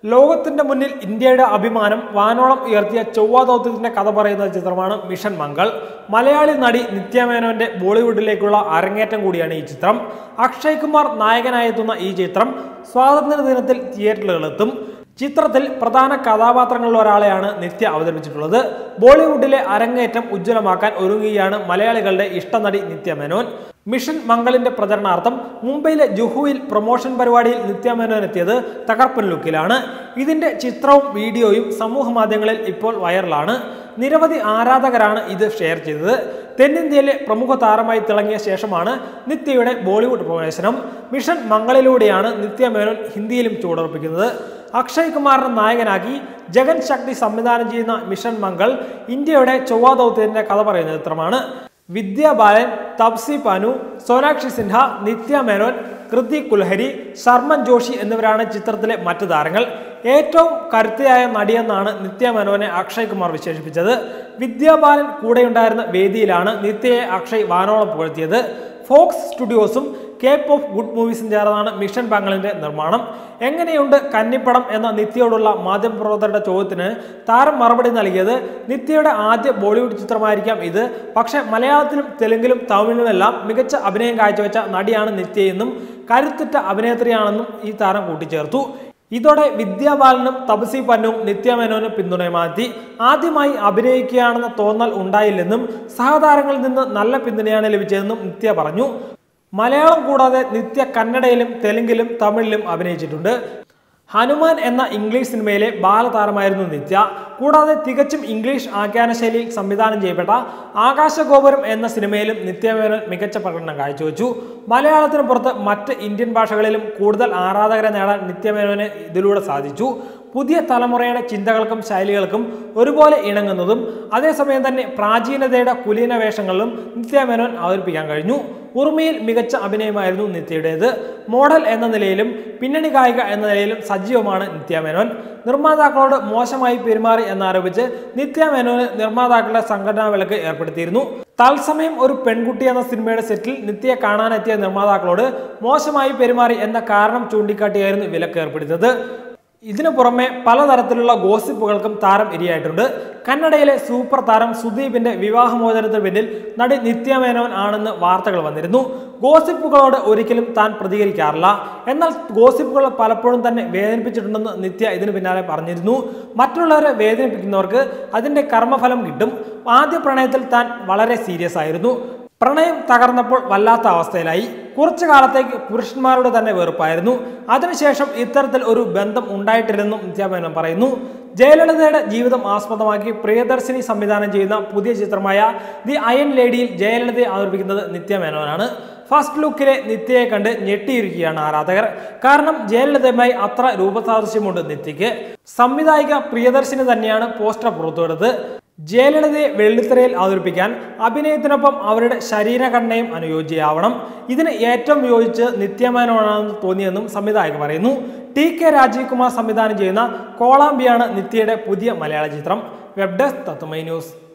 ലോകത്തിന്റെ മുന്നിൽ ഇന്ത്യയുടെ അഭിമാനം വാനോളം ഉയർത്തിയ ചൊവ്വ ദൗത്യത്തിന്റെ കഥ പറയുന്ന ചിത്രമാണ് മിഷൻ മംഗൾ മലയാളി നടി നിത്യമേനോന്റെ ബോളിവുഡിലേക്കുള്ള അരങ്ങേറ്റം കൂടിയാണ് ഈ ചിത്രം അക്ഷയ് കുമാർ നായകനായെത്തുന്ന ഈ ചിത്രം സ്വാതന്ത്ര്യ ദിനത്തിൽ തിയേറ്ററുകളിലെത്തും ചിത്രത്തിൽ പ്രധാന കഥാപാത്രങ്ങളിൽ ഒരാളെയാണ് നിത്യ അവതരിപ്പിച്ചിട്ടുള്ളത് ബോളിവുഡിലെ അരങ്ങേറ്റം ഉജ്ജ്വലമാക്കാൻ ഒരുങ്ങുകയാണ് മലയാളികളുടെ ഇഷ്ടനടി നിത്യ മേനോൻ മിഷൻ മംഗളിന്റെ പ്രചരണാർത്ഥം മുംബൈയിലെ ജുഹുവിൽ പ്രൊമോഷൻ പരിപാടിയിൽ നിത്യ മേനോൻ എത്തിയത് തകർപ്പൻ ലുക്കിലാണ് ഇതിന്റെ ചിത്രവും വീഡിയോയും സമൂഹ മാധ്യമങ്ങളിൽ ഇപ്പോൾ വൈറലാണ് നിരവധി ആരാധകരാണ് ഇത് ഷെയർ ചെയ്തത് തെന്നിന്ത്യയിലെ പ്രമുഖ താരമായി തിളങ്ങിയ ശേഷമാണ് നിത്യയുടെ ബോളിവുഡ് പ്രവേശനം മിഷൻ മംഗളിലൂടെയാണ് നിത്യ മേനോൻ ഹിന്ദിയിലും ചൂടുറപ്പിക്കുന്നത് അക്ഷയ് കുമാറിനെ നായകനാക്കി ജഗൻ ശക്തി സംവിധാനം ചെയ്യുന്ന മിഷൻ മംഗൾ ഇന്ത്യയുടെ ചൊവ്വ ദൗത്യത്തിന്റെ കഥ പറയുന്ന ചിത്രമാണ് വിദ്യ ബാലൻ തപ്സി പാനു സോനാക്ഷി സിൻഹ നിത്യ മേനോൻ കൃതിക് കുൽഹരി ശർമ്മൻ ജോഷി എന്നിവരാണ് ചിത്രത്തിലെ മറ്റു താരങ്ങൾ ഏറ്റവും കരുത്തയായ നടിയെന്നാണ് നിത്യ മേനോനെ അക്ഷയ് കുമാർ വിശേഷിപ്പിച്ചത് വിദ്യാബാലൻ കൂടെയുണ്ടായിരുന്ന വേദിയിലാണ് നിത്യയെ അക്ഷയ് വാനോളം പുകഴ്ത്തിയത് ഫോക്സ് സ്റ്റുഡിയോസും കേപ്പ് ഓഫ് ഗുഡ് മൂവീസും ചേർന്നാണ് മിഷൻ ബാംഗളിന്റെ നിർമ്മാണം എങ്ങനെയുണ്ട് കന്നിപ്പടം എന്ന നിത്യയോടുള്ള മാധ്യമപ്രവർത്തകരുടെ ചോദ്യത്തിന് താരം മറുപടി നൽകിയത് നിത്യയുടെ ആദ്യ ബോളിവുഡ് ചിത്രമായിരിക്കാം ഇത് പക്ഷേ മലയാളത്തിലും തെലുങ്കിലും തമിഴിലുമെല്ലാം മികച്ച അഭിനയം കാഴ്ചവെച്ച നടിയാണ് നിത്യയെന്നും കരുത്തുറ്റ അഭിനേത്രിയാണെന്നും ഈ താരം കൂട്ടിച്ചേർത്തു ഇതോടെ വിദ്യാബാലനും തപസി പന്നും നിത്യമേനോനും പിന്തുണയുമാറ്റി ആദ്യമായി അഭിനയിക്കുകയാണെന്ന തോന്നൽ ഉണ്ടായില്ലെന്നും സഹതാരങ്ങളിൽ നിന്ന് നല്ല പിന്തുണയാണ് ലഭിച്ചതെന്നും നിത്യ പറഞ്ഞു മലയാളം കൂടാതെ നിത്യ കന്നഡയിലും തെലുങ്കിലും തമിഴിലും അഭിനയിച്ചിട്ടുണ്ട് ഹനുമാൻ എന്ന ഇംഗ്ലീഷ് സിനിമയിലെ ബാലതാരമായിരുന്നു നിത്യ കൂടാതെ തികച്ചും ഇംഗ്ലീഷ് ആഖ്യാന ശൈലിയിൽ സംവിധാനം ചെയ്യപ്പെട്ട ആകാശഗോപുരം എന്ന സിനിമയിലും നിത്യമേനോൻ മികച്ച പ്രകടനം കാഴ്ചവെച്ചു മലയാളത്തിന് പുറത്ത് മറ്റ് ഇന്ത്യൻ ഭാഷകളിലും കൂടുതൽ ആരാധകരെ നേടാൻ നിത്യമേനോന് ഇതിലൂടെ സാധിച്ചു പുതിയ തലമുറയുടെ ചിന്തകൾക്കും ശൈലികൾക്കും ഒരുപോലെ ഇണങ്ങുന്നതും അതേസമയം തന്നെ പ്രാചീനതയുടെ കുലീന വേഷങ്ങളിലും നിത്യമേനോൻ അവതരിപ്പിക്കാൻ കഴിഞ്ഞു ഉറുമിയിൽ മികച്ച അഭിനയമായിരുന്നു നിത്യയുടേത് മോഡൽ എന്ന നിലയിലും പിന്നണി ഗായിക എന്ന നിലയിലും സജീവമാണ് നിത്യമേനോൻ നിർമ്മാതാക്കളോട് മോശമായി പെരുമാറി എന്നാരോപിച്ച് നിത്യമേനോന് നിർമ്മാതാക്കളുടെ സംഘടനാ വിലക്ക് ഏർപ്പെടുത്തിയിരുന്നു തത്സമയം ഒരു പെൺകുട്ടി എന്ന സിനിമയുടെ സെറ്റിൽ നിത്യയെ കാണാനെത്തിയ നിർമ്മാതാക്കളോട് മോശമായി പെരുമാറി എന്ന കാരണം ചൂണ്ടിക്കാട്ടിയായിരുന്നു വിലക്ക് ഏർപ്പെടുത്തിയത് ഇതിനു പുറമെ പലതരത്തിലുള്ള ഗോസിപ്പുകൾക്കും താരം ഇരയായിട്ടുണ്ട് കന്നഡയിലെ സൂപ്പർ താരം സുദീപിന്റെ വിവാഹമോചനത്തിന് പിന്നിൽ നടി നിത്യമേനോൻ ആണെന്ന് വാർത്തകൾ വന്നിരുന്നു ഗോസിപ്പുകളോട് ഒരിക്കലും താൻ പ്രതികരിക്കാറില്ല എന്നാൽ ഗോസിപ്പുകൾ പലപ്പോഴും തന്നെ വേദനിപ്പിച്ചിട്ടുണ്ടെന്ന് നിത്യ ഇതിനു പിന്നാലെ പറഞ്ഞിരുന്നു മറ്റുള്ളവരെ വേദനിപ്പിക്കുന്നവർക്ക് അതിന്റെ കർമ്മഫലം കിട്ടും ആദ്യ പ്രണയത്തിൽ താൻ വളരെ സീരിയസ് ആയിരുന്നു പ്രണയം തകർന്നപ്പോൾ വല്ലാത്ത അവസ്ഥയിലായി കുറച്ചു കാലത്തേക്ക് പുരുഷന്മാരോട് തന്നെ വെറുപ്പായിരുന്നു അതിനുശേഷം ഇത്തരത്തിൽ ഒരു ബന്ധം ഉണ്ടായിട്ടില്ലെന്നും നിത്യാമേനോൻ പറയുന്നു ജയലളിതയുടെ ജീവിതം ആസ്പദമാക്കി പ്രിയദർശിനി സംവിധാനം ചെയ്യുന്ന പുതിയ ചിത്രമായ ദി അയൺ ലേഡിയിൽ ജയലളിതയെ അവതരിപ്പിക്കുന്നത് നിത്യമേനോനാണ് ഫസ്റ്റ് ലുക്കിലെ നിത്യയെ കണ്ട് ഞെട്ടിയിരിക്കുകയാണ് ആരാധകർ കാരണം ജയലളിതയുമായി അത്ര രൂപസാദൃശ്യമുണ്ട് നിത്യയ്ക്ക് സംവിധായിക പ്രിയദർശിനി തന്നെയാണ് പോസ്റ്റർ പുറത്തുവിടുന്നത് ജയലളിതയെ വെള്ളിത്തിരയിൽ അവതരിപ്പിക്കാൻ അഭിനയത്തിനൊപ്പം അവരുടെ ശരീരഘടനയും അനുയോജ്യയാവണം ഇതിന് ഏറ്റവും യോജിച്ച് നിത്യമേനോനാണെന്ന് തോന്നിയെന്നും സംവിധായകർ പറയുന്നു ടി കെ രാജീവ് കുമാർ സംവിധാനം ചെയ്യുന്ന കോളാമ്പിയാണ് നിത്യയുടെ പുതിയ മലയാള ചിത്രം വെബ് ഡെസ്ക് തത്തുമൈ ന്യൂസ്